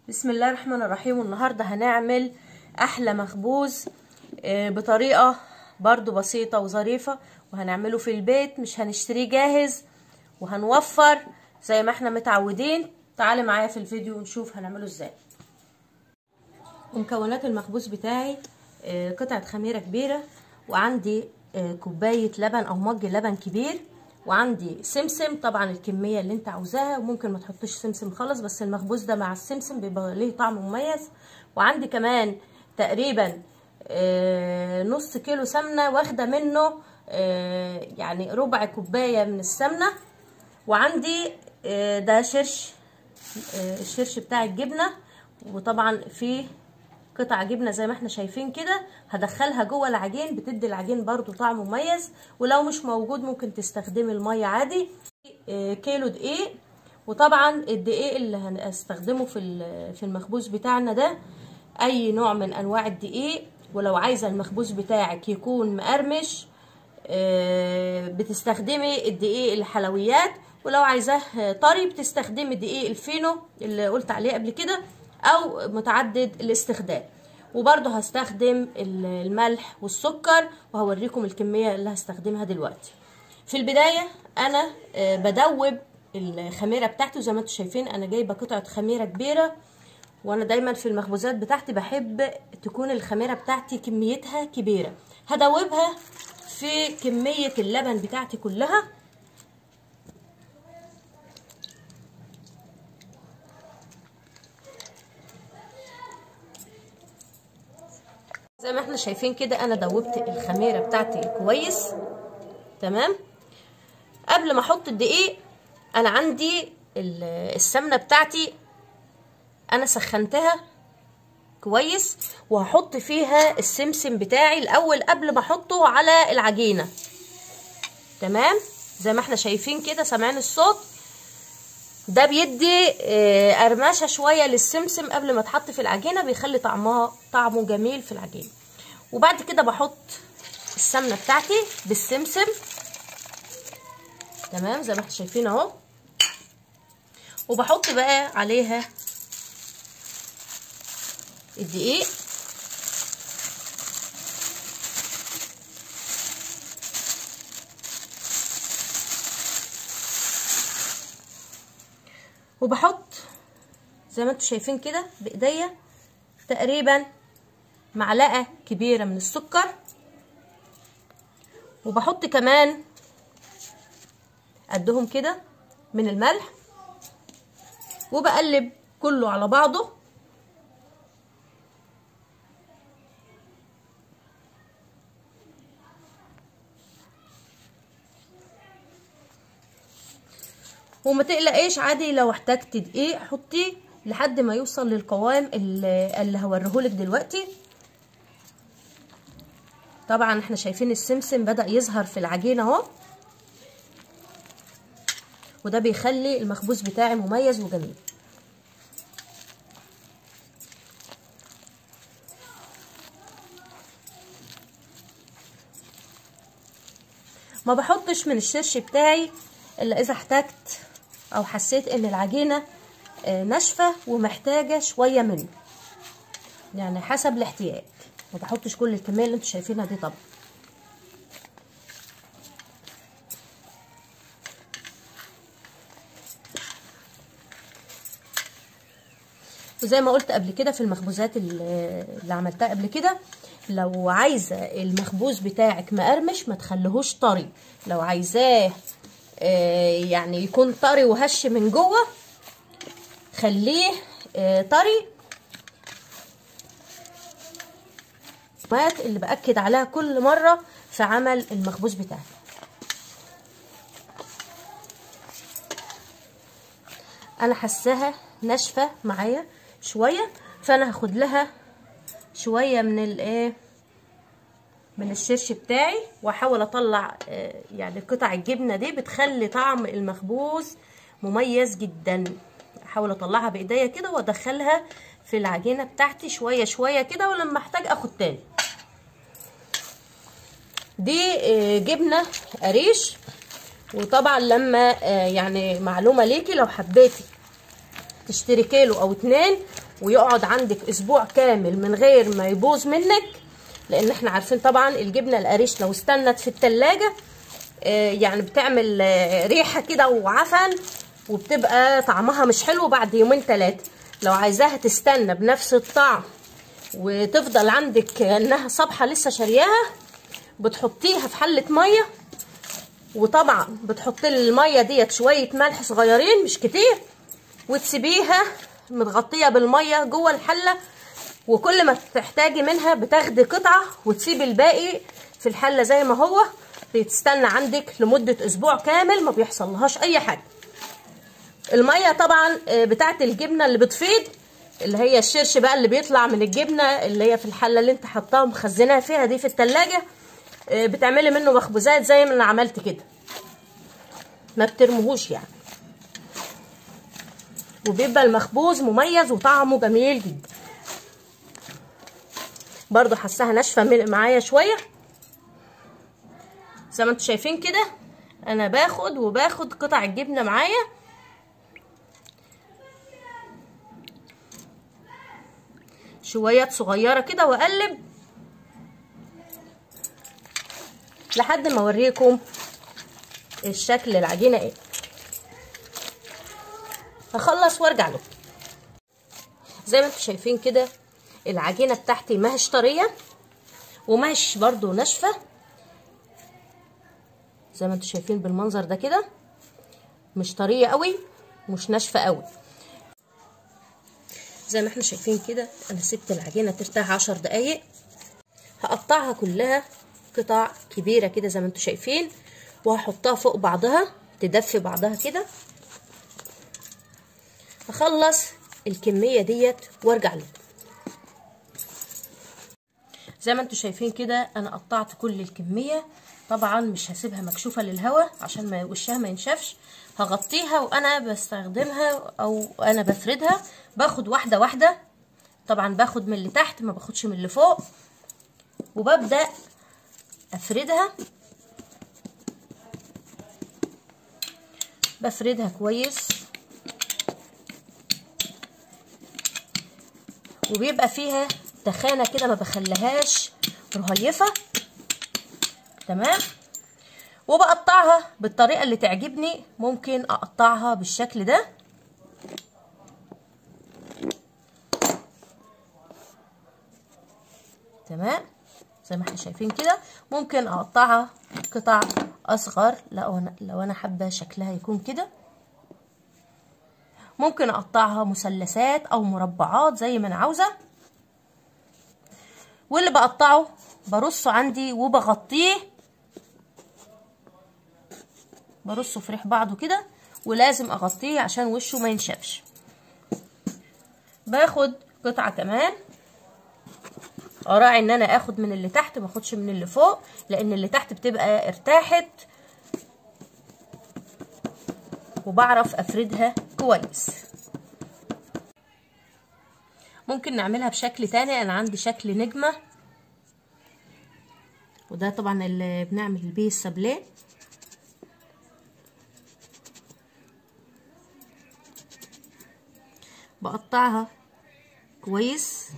بسم الله الرحمن الرحيم والنهارده هنعمل احلى مخبوز آه، بطريقه برضو بسيطه وظريفه وهنعمله في البيت مش هنشتريه جاهز وهنوفر زي ما احنا متعودين تعالي معايا في الفيديو ونشوف هنعمله ازاي ومكونات المخبوز بتاعي آه، قطعه خميره كبيره وعندي آه، كوبايه لبن او مج لبن كبير وعندي سمسم طبعا الكميه اللي انت عاوزاها وممكن ما تحطش سمسم خالص بس المخبوز ده مع السمسم بيبقى ليه طعم مميز وعندي كمان تقريبا آه، نص كيلو سمنه واخده منه آه، يعني ربع كوبايه من السمنه وعندي آه، ده شرش آه، الشرش بتاع الجبنه وطبعا فيه قطع جبنه زي ما احنا شايفين كده هدخلها جوه العجين بتدي العجين برضو طعم مميز ولو مش موجود ممكن تستخدمي الميه عادي آه، كيلو دقيق وطبعا الدقيق اللي هنستخدمه في في المخبوز بتاعنا ده اي نوع من انواع الدقيق ولو عايزه المخبوز بتاعك يكون مقرمش آه، بتستخدمي الدقيق الحلويات ولو عايزاه طري بتستخدمي دقيق الفينو اللي قلت عليه قبل كده او متعدد الاستخدام وبرضه هستخدم الملح والسكر وهوريكم الكمية اللي هستخدمها دلوقتي في البداية انا بدوب الخميرة بتاعتي وزي ما انتم شايفين انا جايبة قطعة خميرة كبيرة وانا دايما في المخبوزات بتاعتي بحب تكون الخميرة بتاعتي كميتها كبيرة هدوبها في كمية اللبن بتاعتي كلها زي ما احنا شايفين كده انا دوبت الخميره بتاعتي كويس تمام قبل ما احط الدقيق انا عندي السمنه بتاعتي انا سخنتها كويس وهحط فيها السمسم بتاعي الاول قبل ما احطه على العجينه تمام زي ما احنا شايفين كده سامعين الصوت ده بيدي قرمشه شويه للسمسم قبل ما تحط في العجينه بيخلي طعمها طعمه جميل في العجينه وبعد كده بحط السمنه بتاعتي بالسمسم تمام زي ما احنا شايفين اهو وبحط بقى عليها الدقيق وبحط زي ما انتم شايفين كده بايديا تقريبا معلقه كبيره من السكر وبحط كمان قدهم كده من الملح وبقلب كله على بعضه وما تقلقيش عادي لو احتجت دقيق حطيه لحد ما يوصل للقوام اللي, اللي هوريهولك دلوقتي طبعا احنا شايفين السمسم بدأ يظهر في العجينة اهو وده بيخلي المخبوز بتاعي مميز وجميل ما بحطش من الشرش بتاعي الا اذا احتجت او حسيت ان العجينه ناشفه ومحتاجه شويه منه يعني حسب الاحتياج ما بحطش كل الكميه اللي انتوا شايفينها دي طبعا وزي ما قلت قبل كده في المخبوزات اللي عملتها قبل كده لو عايزه المخبوز بتاعك مقرمش ما تخليهوش طري لو عايزاه يعني يكون طري وهش من جوه خليه طري اللي باكد عليها كل مره في عمل المخبوز بتاعي انا حاساها ناشفه معايا شويه فانا هاخد لها شويه من الايه من الشرش بتاعي واحاول اطلع يعني قطع الجبنه دي بتخلي طعم المخبوز مميز جدا احاول اطلعها بايديا كده وادخلها في العجينه بتاعتي شويه شويه كده ولما احتاج اخد تاني دي جبنه قريش وطبعا لما يعني معلومه ليكي لو حبيتي تشتري كيلو او اتنين ويقعد عندك اسبوع كامل من غير ما يبوظ منك لان احنا عارفين طبعا الجبنه القريش لو استنت في التلاجة آه يعني بتعمل آه ريحه كده وعفن وبتبقى طعمها مش حلو بعد يومين ثلاثه لو عايزاها تستنى بنفس الطعم وتفضل عندك انها صبحه لسه شارياها بتحطيها في حله ميه وطبعا بتحطي الميه ديت شويه ملح صغيرين مش كتير وتسيبيها متغطيه بالميه جوه الحله وكل ما تحتاجي منها بتاخدي قطعه وتسيبي الباقي في الحله زي ما هو تستنى عندك لمده اسبوع كامل ما بيحصلهاش اي حاجه الميه طبعا بتاعت الجبنه اللي بتفيض اللي هي الشرش بقى اللي بيطلع من الجبنه اللي هي في الحله اللي انت حطاها مخزناها فيها دي في التلاجة بتعملي منه مخبوزات زي ما انا عملت كده ما بترموهوش يعني وبيبقى المخبوز مميز وطعمه جميل جدا برضو حاساها ناشفه معايا شويه زي ما انتم شايفين كده انا باخد وباخد قطع الجبنه معايا شويات صغيره كده واقلب لحد ما اوريكم الشكل العجينه ايه هخلص وارجع لكم زي ما انتم شايفين كده العجينه بتاعتي ما هيش طريه وما هيش برضو ناشفه زي ما انتم شايفين بالمنظر ده كده مش طريه قوي مش ناشفه قوي زي ما احنا شايفين كده انا سبت العجينه ترتاح عشر دقايق هقطعها كلها قطع كبيره كده زي ما انتم شايفين وهحطها فوق بعضها تدفي بعضها كده هخلص الكميه ديت وارجع لكم زي ما انتم شايفين كده انا قطعت كل الكميه طبعا مش هسيبها مكشوفه للهواء عشان ما وشها ما ينشفش هغطيها وانا بستخدمها او انا بفردها باخد واحده واحده طبعا باخد من اللي تحت ما باخدش من اللي فوق وببدا افردها بفردها كويس وبيبقى فيها تخانه كده ما بخليهاش رهيفه تمام وبقطعها بالطريقه اللي تعجبني ممكن اقطعها بالشكل ده تمام زي ما احنا شايفين كده ممكن اقطعها قطع اصغر لو انا لو انا حابه شكلها يكون كده ممكن اقطعها مثلثات او مربعات زي ما انا عاوزه واللي بقطعه برصه عندي وبغطيه برصه في ريح بعضه كده ولازم اغطيه عشان وشه ما ينشفش باخد قطعه كمان اراعي ان انا اخد من اللي تحت ما اخدش من اللي فوق لان اللي تحت بتبقى ارتاحت وبعرف افردها كويس ممكن نعملها بشكل تاني انا عندي شكل نجمة وده طبعا اللي بنعمل بيه السابليه بقطعها كويس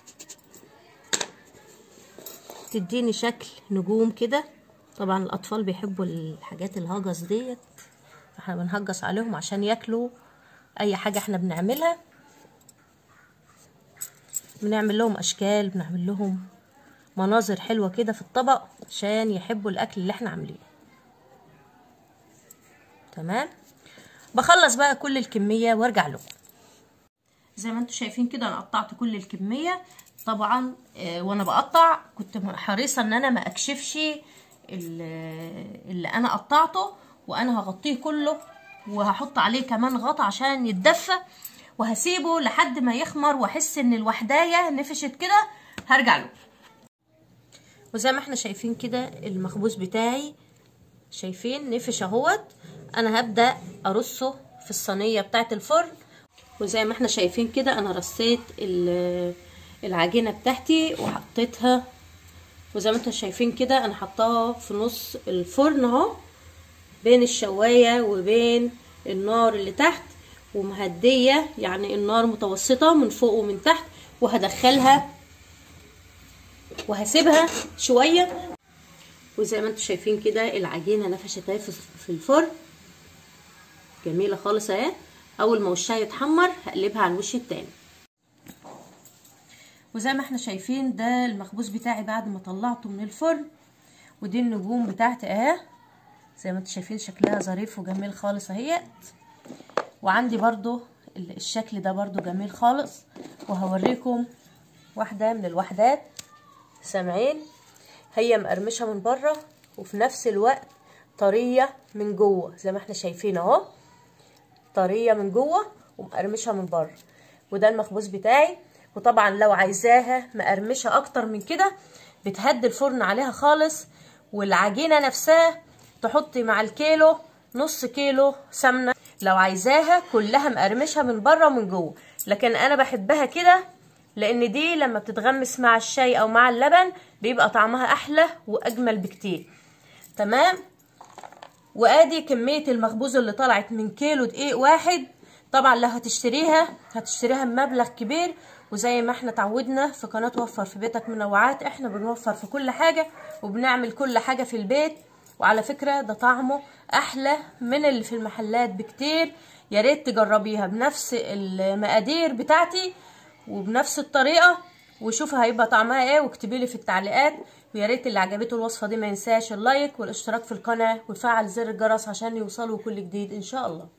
تديني شكل نجوم كده طبعا الاطفال بيحبوا الحاجات الهجس ديت احنا بنهجس عليهم عشان ياكلوا اي حاجه احنا بنعملها بنعمل لهم اشكال بنعمل لهم مناظر حلوه كده في الطبق عشان يحبوا الاكل اللي احنا عاملينه تمام بخلص بقى كل الكميه وارجع لكم زي ما انتم شايفين كده انا قطعت كل الكميه طبعا آه وانا بقطع كنت حريصه ان انا ما اكشفش اللي انا قطعته وانا هغطيه كله وهحط عليه كمان غطا عشان يتدفى وهسيبه لحد ما يخمر واحس ان الوحدايه نفشت كده هرجع له وزي ما احنا شايفين كده المخبوز بتاعي شايفين نفش اهوت انا هبدا ارصه في الصينيه بتاعه الفرن وزي ما احنا شايفين كده انا رصيت العجينه بتاعتي وحطيتها وزي ما انتم شايفين كده انا حطاها في نص الفرن اهو بين الشوايه وبين النار اللي تحت ومهديه يعني النار متوسطه من فوق ومن تحت وهدخلها وهسيبها شويه وزي ما انتم شايفين كده العجينه نفشت اهي في الفرن جميله خالص اهي اول ما وشها يتحمر هقلبها على الوش التاني وزي ما احنا شايفين ده المخبوز بتاعي بعد ما طلعته من الفرن ودي النجوم بتاعتي اهي زي ما انتم شايفين شكلها ظريف وجميل خالص اهيت وعندي برضو الشكل ده برضو جميل خالص وهوريكم واحده من الوحدات سامعين هي مقرمشه من بره وفي نفس الوقت طريه من جوه زي ما احنا شايفين اهو طريه من جوه ومقرمشه من بره وده المخبوز بتاعي وطبعا لو عايزاها مقرمشه اكتر من كده بتهدي الفرن عليها خالص والعجينه نفسها تحطي مع الكيلو نص كيلو سمنه لو عايزاها كلها مقرمشه من بره ومن جوه لكن انا بحبها كده لان دي لما بتتغمس مع الشاي او مع اللبن بيبقى طعمها احلى واجمل بكتير تمام وادي كميه المخبوز اللي طلعت من كيلو دقيق واحد طبعا لو هتشتريها هتشتريها بمبلغ كبير وزي ما احنا تعودنا في قناه وفر في بيتك منوعات احنا بنوفر في كل حاجه وبنعمل كل حاجه في البيت وعلى فكره ده طعمه احلى من اللي في المحلات بكتير يا ريت تجربيها بنفس المقادير بتاعتي وبنفس الطريقه وشوفي هيبقى طعمها ايه واكتبي لي في التعليقات ويا ريت اللي عجبته الوصفه دي ما ينساش اللايك والاشتراك في القناه ويفعل زر الجرس عشان يوصلوا كل جديد ان شاء الله